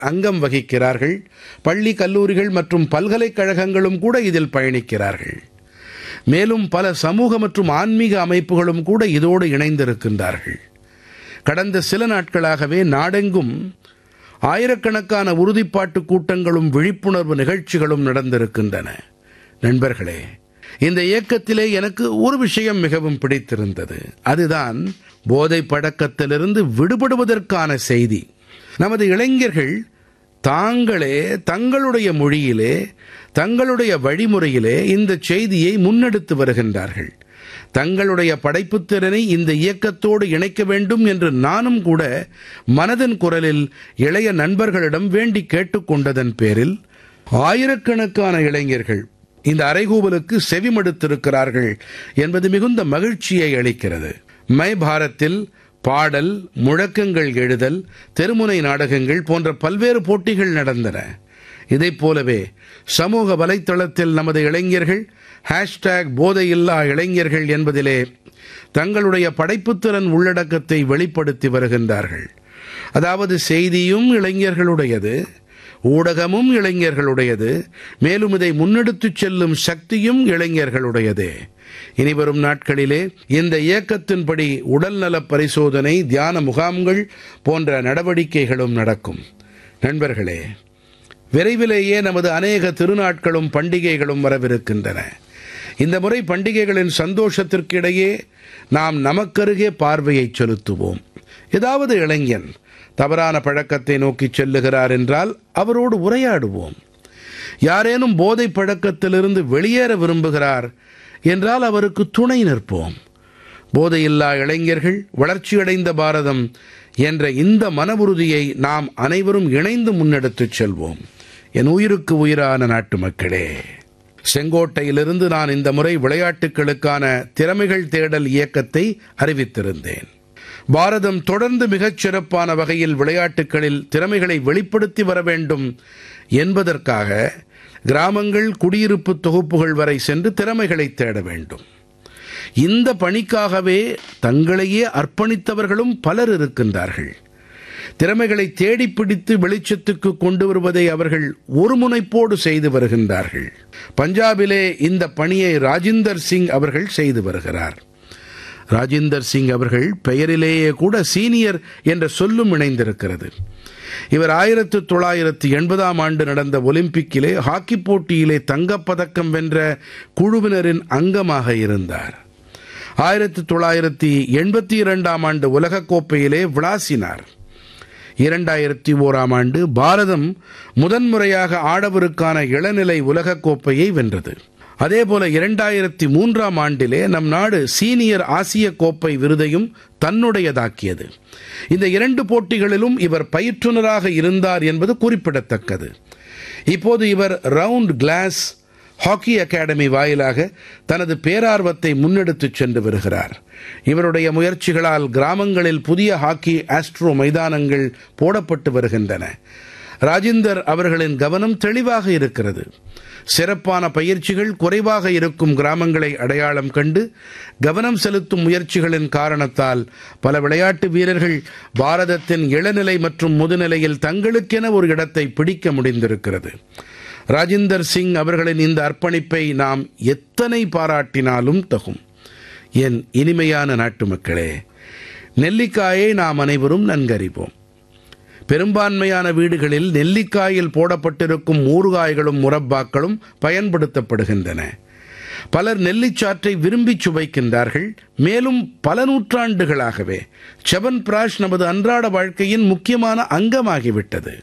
அங்கம் வகிக்கிறார்கள் பள்ளி கல்லூரிகள் மற்றும் பல்கலைக்கழகங்களும் கூட இதில் பயணிக்கிறார்கள் மேலும் பல சமூக மற்றும் ஆன்மீக அமைப்புகளும் கூட இதோடு இணைந்திருக்கின்றார்கள் கடந்த சில நாட்களாகவே நாடெங்கும் ஆயிரக்கணக்கான உறுதிப்பாட்டு கூட்டங்களும் விழிப்புணர்வு நிகழ்ச்சிகளும் நடந்திருக்கின்றன நண்பர்களே இந்த இயக்கத்திலே எனக்கு ஒரு விஷயம் மிகவும் பிடித்திருந்தது அதுதான் போதை பழக்கத்திலிருந்து விடுபடுவதற்கான செய்தி நமது இளைஞர்கள் தாங்களே தங்களுடைய மொழியிலே தங்களுடைய வழிமுறையிலே இந்த செய்தியை முன்னெடுத்து வருகின்றார்கள் தங்களுடைய படைப்புத் திறனை இந்த இயக்கத்தோடு இணைக்க வேண்டும் என்று நானும் கூட மனதின் குரலில் இளைய நண்பர்களிடம் வேண்டி கேட்டுக்கொண்டதன் பேரில் ஆயிரக்கணக்கான இளைஞர்கள் இந்த அறைகூவலுக்கு செவிமடுத்திருக்கிறார்கள் என்பது மிகுந்த மகிழ்ச்சியை அளிக்கிறது மை பாரத்தில் பாடல் முழக்கங்கள் எழுதல் தெருமுனை நாடகங்கள் போன்ற பல்வேறு போட்டிகள் நடந்தன இதைப் போலவே சமூக வலைத்தளத்தில் நமது இளைஞர்கள் ஹேஷ்டேக் போதையில்லா இளைஞர்கள் என்பதிலே தங்களுடைய படைப்புத்திறன் உள்ளடக்கத்தை வெளிப்படுத்தி வருகின்றார்கள் அதாவது செய்தியும் இளைஞர்களுடையது ஊடகமும் இளைஞர்களுடையது மேலும் இதை முன்னெடுத்துச் செல்லும் சக்தியும் இளைஞர்களுடையதே இனிவரும் நாட்களிலே இந்த இயக்கத்தின்படி உடல்நல பரிசோதனை தியான முகாம்கள் போன்ற நடவடிக்கைகளும் நடக்கும் நண்பர்களே விரைவிலேயே நமது அநேக திருநாட்களும் பண்டிகைகளும் வரவிருக்கின்றன இந்த முறை பண்டிகைகளின் சந்தோஷத்திற்கு இடையே நாம் நமக்கருகே பார்வையை செலுத்துவோம் ஏதாவது இளைஞன் தவறான பழக்கத்தை நோக்கி செல்லுகிறார் என்றால் அவரோடு உரையாடுவோம் யாரேனும் போதை பழக்கத்திலிருந்து வெளியேற விரும்புகிறார் என்றால் அவருக்கு துணை நிற்போம் போதையில்லா இளைஞர்கள் வளர்ச்சியடைந்த பாரதம் என்ற இந்த மன உறுதியை நாம் அனைவரும் இணைந்து முன்னெடுத்துச் செல்வோம் என் உயிருக்கு உயிரான நாட்டு மக்களே செங்கோட்டையிலிருந்து நான் இந்த முறை விளையாட்டுகளுக்கான திறமைகள் தேடல் இயக்கத்தை அறிவித்திருந்தேன் பாரதம் தொடர்ந்து மிகச் சிறப்பான வகையில் விளையாட்டுகளில் திறமைகளை வெளிப்படுத்தி வர வேண்டும் என்பதற்காக கிராமங்கள் குடியிருப்பு தொகுப்புகள் வரை சென்று திறமைகளை தேட வேண்டும் இந்த பணிக்காகவே தங்களையே அர்ப்பணித்தவர்களும் பலர் இருக்கின்றார்கள் திறமைகளை தேடிப் பிடித்து வெளிச்சத்துக்கு கொண்டு வருவதை அவர்கள் ஒரு முனைப்போடு செய்து வருகின்றார்கள் பஞ்சாபிலே இந்த பணியை ராஜிந்தர் சிங் அவர்கள் செய்து வருகிறார் ராஜிந்தர் சிங் அவர்கள் பெயரிலேயே கூட சீனியர் என்ற சொல்லும் இணைந்திருக்கிறது இவர் ஆயிரத்து தொள்ளாயிரத்து எண்பதாம் ஆண்டு நடந்த ஒலிம்பிக்கிலே ஹாக்கி போட்டியிலே தங்கப்பதக்கம் வென்ற குழுவினரின் அங்கமாக இருந்தார் ஆயிரத்து தொள்ளாயிரத்தி எண்பத்தி இரண்டாம் ஆண்டு உலகக்கோப்பையிலே விளாசினார் இரண்டாயிரத்தி ஓராம் ஆண்டு பாரதம் முதன்முறையாக ஆடவருக்கான இளநிலை உலகக்கோப்பையை வென்றது அதேபோல இரண்டாயிரத்தி மூன்றாம் ஆண்டிலே நம் நாடு சீனியர் ஆசிய கோப்பை விருதையும் தன்னுடையதாக்கியது இந்த இரண்டு போட்டிகளிலும் இவர் பயிற்றுனராக இருந்தார் என்பது குறிப்பிடத்தக்கது இப்போது இவர் ரவுண்ட் கிளாஸ் ஹாக்கி அகாடமி வாயிலாக தனது பேரார்வத்தை முன்னெடுத்துச் சென்று வருகிறார் இவருடைய முயற்சிகளால் கிராமங்களில் புதிய ஹாக்கி ஆஸ்ட்ரோ மைதானங்கள் போடப்பட்டு வருகின்றன ராஜிந்தர் அவர்களின் கவனம் தெளிவாக இருக்கிறது சிறப்பான பயிற்சிகள் குறைவாக இருக்கும் கிராமங்களை அடையாளம் கண்டு கவனம் செலுத்தும் முயற்சிகளின் காரணத்தால் பல விளையாட்டு வீரர்கள் பாரதத்தின் இளநிலை மற்றும் முதுநிலையில் தங்களுக்கென ஒரு இடத்தை பிடிக்க முடிந்திருக்கிறது ராஜிந்தர் சிங் அவர்களின் இந்த அர்ப்பணிப்பை நாம் எத்தனை பாராட்டினாலும் தகும் என் இனிமையான நாட்டு மக்களே நெல்லிக்காயை நாம் அனைவரும் நன்கறிவோம் பெரும்பான்மையான வீடுகளில் நெல்லிக்காயில் போடப்பட்டிருக்கும் ஊறுகாய்களும் முரப்பாக்களும் பயன்படுத்தப்படுகின்றன பலர் நெல்லிச்சாற்றை விரும்பி சுவைக்கின்றார்கள் மேலும் பல நூற்றாண்டுகளாகவே செவன் பிராஷ் நமது அன்றாட வாழ்க்கையின் முக்கியமான அங்கமாகிவிட்டது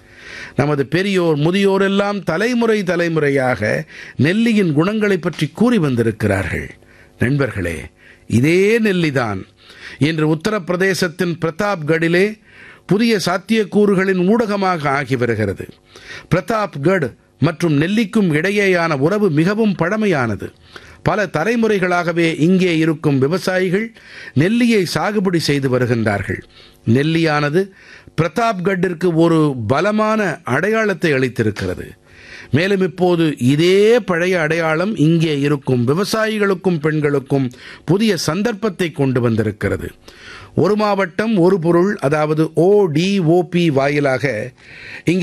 நமது பெரியோர் முதியோர் எல்லாம் தலைமுறை தலைமுறையாக நெல்லியின் குணங்களைப் பற்றி கூறி வந்திருக்கிறார்கள் நண்பர்களே இதே நெல்லிதான் இன்று உத்தரப்பிரதேசத்தின் பிரதாப்கடிலே புதிய சாத்தியக்கூறுகளின் ஊடகமாக ஆகி வருகிறது பிரதாப்கட் மற்றும் நெல்லிக்கும் இடையேயான உறவு மிகவும் பழமையானது பல தலைமுறைகளாகவே இங்கே இருக்கும் விவசாயிகள் நெல்லியை சாகுபடி செய்து வருகின்றார்கள் நெல்லியானது பிரதாப்கட்டிற்கு ஒரு பலமான அடையாளத்தை அளித்திருக்கிறது மேலும் இப்போது இதே பழைய அடையாளம் இங்கே இருக்கும் விவசாயிகளுக்கும் பெண்களுக்கும் புதிய சந்தர்ப்பத்தை கொண்டு வந்திருக்கிறது ஒரு மாவட்டம் ஒரு பொருள் அதாவது ஓடிஓபி வாயிலாக இங்கே